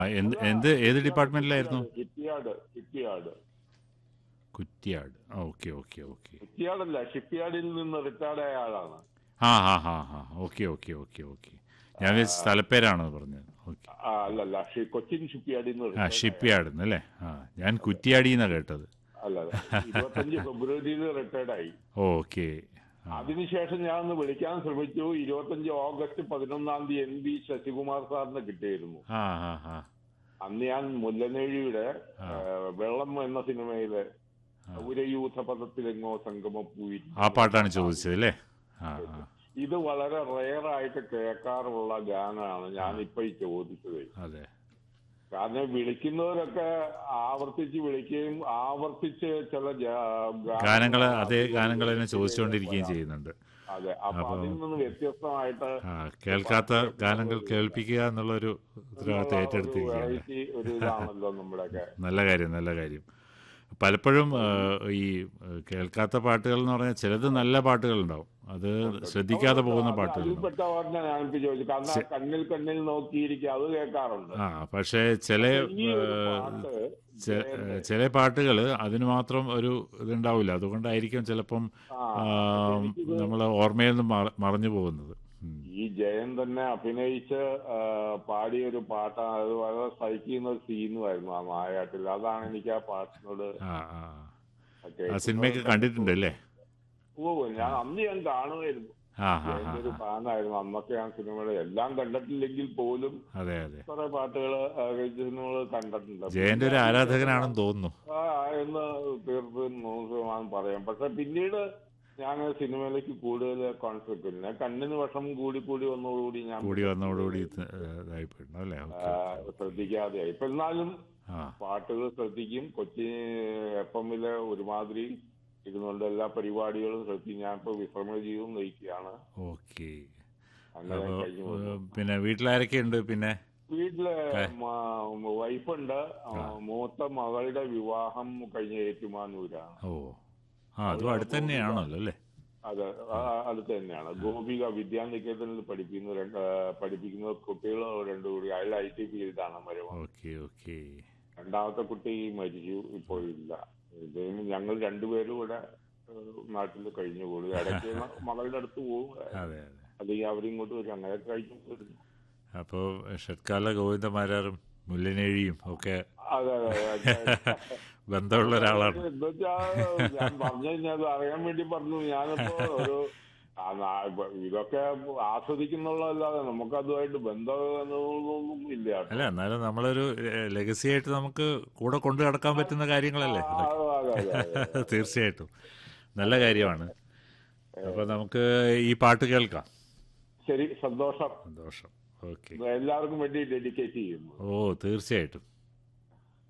ആ, എന്ത് എന്ത് ഏത് ഡിപ്പാർട്ട്മെന്റിലായിരുന്നു ഷിപ്പ്യാർഡ് ഷിപ്പ്യാർഡ് കുറ്റിയാട് ഓക്കെ ഓക്കെ ഓക്കെ ഷിപ്പ്യാർഡല്ല ഷിപ്പ്യാർഡിൽ നിന്ന് റിട്ടയർഡ് ആയ ആളാണ് ആ ഹാ ഹാ ഹാ ഓക്കെ ഓക്കെ ഓക്കെ ഓക്കെ ഞാൻ വിചാരിച്ചു സ്ഥലപ്പേരാണോ പറഞ്ഞത് ഓക്കെ ആ, അല്ലല്ല ഷി- കൊച്ചിൻ ഷിപ്പ്യാർഡിൽ നിന്ന് ആ retired ഷിപ്പ് യാർഡ് അല്ലേ ആ ഞാൻ കുറ്റിയാടിന്നാണ് കേട്ടത് ആയ- അല്ല അല്ല ഇരുപത്തഞ്ച് ഫെബ്രുവരിയിൽ റിട്ടയർഡ് ആയി ഓക്കെ അതിനുശേഷം ഞാൻ ഒന്ന് വിളിക്കാൻ ശ്രമിച്ചു ഇരുപത്തഞ്ച് ഓഗസ്റ്റ് പതിനൊന്നാം തീയതി എൻ ബി ശശികുമാർ സാറിന് കിട്ടിയിരുന്നു ആ ഹാ ഹാ അന്ന് ഞാൻ മുല്ലനേഴിയുടെ ആ, വെള്ളം എന്ന സിനിമയിലെ ഉരയൂഥ പദത്തിലെങ്ങോ സംഗമപ്പൂയിൽ ആ പാട്ടാണ് ചോദിച്ചത് അല്ലേ ആ ആ ഇത് വളരെ റെയർ ആയിട്ട് കേൾക്കാറുള്ള ഗാനമാണ് ഞാൻ ഇപ്പൊ ഈ ചോദിച്ചത് അതെ കാരണം വിളിക്കുന്നവരൊക്കെ ആവർത്തിച്ച് വിളിക്കുകയും ആവർത്തിച്ച് ചില ഗാനങ്ങൾ അതേ ഗാനങ്ങൾ തന്നെ ചോദിച്ചുകൊണ്ടിരിക്കുകയും ചെയ്യുന്നുണ്ട് അതെ അപ്പൊ അതിൽ നിന്ന് വ്യത്യസ്തമായിട്ട് ആ കേൾക്കാത്ത ഗാനങ്ങൾ കേൾപ്പിക്കുക എന്നുള്ളൊരു ഉത്തരവാദിത്തം ഒരു ഏറ്റെടുത്തിരിക്കുകയാണ് വെറൈറ്റി ഒരു ഇതാണല്ലോ നമ്മുടെയൊക്കെ നല്ല കാര്യം നല്ല കാര്യം പലപ്പോഴും ആ, ഈ ആ, കേൾക്കാത്ത പാട്ടുകൾ എന്ന് പറഞ്ഞാൽ ചിലത് നല്ല പാട്ടുകളുണ്ടാവും അത് ശ്രദ്ധിക്കാതെ പോകുന്ന പാട്ടുകളുണ്ടാവും അതിൽപ്പെട്ടവരുടെ ഞാനിപ്പോ ചോദിച്ചു കാരണം ആ കണ്ണിൽ കണ്ണിൽ നോക്കിയിരിക്കുക അത് കേൾക്കാറുണ്ട് ആ പക്ഷേ ചില ഈ ഒരു ആ, പാട്ട് ചെ- ചില പാട്ടുകൾ അതിന് മാത്രം ഒരു ഇതുണ്ടാവില്ല അതുകൊണ്ടായിരിക്കും ചിലപ്പം ആ, നമ്മൾ ഓർമ്മയിൽ നിന്ന് മറ- മറഞ്ഞു പോകുന്നത് ഉം. ഈ ജയൻ തന്നെ അഭിനയിച്ച് ആ, പാടിയ ഒരു പാട്ടാണ് അത് വളരെ സഹിക്കുന്ന ഒരു സീനുമായിരുന്നു ആ നായാട്ടിൽ അതാണ് എനിക്ക് ആ പാട്ടിനോട് ആ ആ ഒക്കെ ആ സിനിമയൊക്കെ കണ്ടിട്ടുണ്ട് അല്ലേ ഓ ഞാൻ അന്ന് ഞാൻ കാണുമായിരുന്നു ആ ആ ആ ജയന്റെ ഒരു ഫാനായിരുന്നു അന്നൊക്കെ ഞാൻ സിനിമയുടെ എല്ലാം കണ്ടിട്ടില്ലെങ്കിൽ പോലും അതെ അതെ കുറെ പാട്ടുകൾ സിനിമകൾ കണ്ടിട്ടുണ്ട് ജയന്റെ ഒരു ആരാധകനാണെന്ന് തോന്നുന്നു ആ എന്ന് തീർത്തും നൂറ് ശതമാനം പറയാം പക്ഷെ പിന്നീട് ഞാൻ സിനിമയിലേക്ക് കൂടുതൽ കോൺസെപ്റ്റ് ഇല്ല കണ്ണിന് വിഷം കൂടി കൂടി വന്നതോടുകൂടി ഞാൻ കൂടി വന്നതോടുകൂടി ഇത്, ഏ, ഇതായിപ്പോയിരുന്നു അല്ലേ ആ, ഓക്കെ ശ്രദ്ധിക്കാതെയായി ഇപ്പൊ എന്നാലും ആ പാട്ടുകൾ ശ്രദ്ധിക്കും കൊച്ചി എഫ് എമ്മില് ഒരുമാതിരി ഇരുന്നുകൊണ്ട് എല്ലാ പരിപാടികളും ശ്രദ്ധിക്കും ഞാൻ ഇപ്പൊ വിശ്രമ ജീവിതം നയിക്കുകയാണ് ഓക്കെ അങ്ങനെ അപ്പോൾ കഴിഞ്ഞു പോകുന്നു. പിന്നെ വീട്ടിലാരൊക്കെയുണ്ട് പിന്നെ വീട്ടില് വൈഫുണ്ട് മൂത്ത മകളുടെ വിവാഹം കഴിഞ്ഞ ഏറ്റുമാനൂരാണ് ഓ ആ അതും അടുത്ത് തന്നെയാണല്ലോ അല്ലേ അത് അടുത്ത് തന്നെയാണ് ഗോപിക വിദ്യാനികേതനിൽ പഠിപ്പിക്കുന്ന രണ്ട് ആ, പഠിപ്പിക്കുന്ന കുട്ടികൾ രണ്ടുകൂടി അയാൾ ഐ ടി ഫീൽഡാണ് മരുമ ഓക്കെ ഓക്കെ രണ്ടാമത്തെ കുട്ടി മരിച്ചു ഇപ്പോൾ ഇല്ല ഇദ്ദേഹം ഞങ്ങൾ രണ്ടുപേരും ഇവിടെ നാട്ടിൽ കഴിഞ്ഞു കൂടും ഇടയ്ക്ക് മകളുടെ അടുത്ത് പോകും അതെ അതെ അല്ലെങ്കിൽ അവരിങ്ങോട്ട് വരും അങ്ങനെ കഴിഞ്ഞു വരുന്നു അപ്പോൾ ഷട്കാല ഗോവിന്ദമാരാറും മുല്ലനേഴിയും ഒക്കെ അതെ അതെ അതെ ബന്ധമുള്ള ഒരാളാണ് എന്നുവെച്ചാ ഞാൻ പറഞ്ഞു കഴിഞ്ഞാൽ അറിയാൻ വേണ്ടി പറഞ്ഞു ഞാനിപ്പോ ഒരു ആ നാ- ഇപ്പൊ ഇതൊക്കെ ആസ്വദിക്കുന്നുള്ളതല്ലാതെ നമുക്ക് അതുമായിട്ട് ബന്ധമൊന്നും ഇല്ല അല്ല എന്നാലും നമ്മളൊരു ലെഗസി ആയിട്ട് നമുക്ക് കൂടെ കൊണ്ടു നടക്കാൻ പറ്റുന്ന കാര്യങ്ങളല്ലേ ആ, അതെ, അതെ, അതെ, അതെ. തീർച്ചയായിട്ടും നല്ല കാര്യമാണ് അപ്പൊ നമുക്ക് ഈ പാട്ട് കേൾക്കാം ശരി സന്തോഷം സന്തോഷം ഓക്കെ എല്ലാവർക്കും വേണ്ടി ഡെഡിക്കേറ്റ് ചെയ്യുന്നു ഓ തീർച്ചയായിട്ടും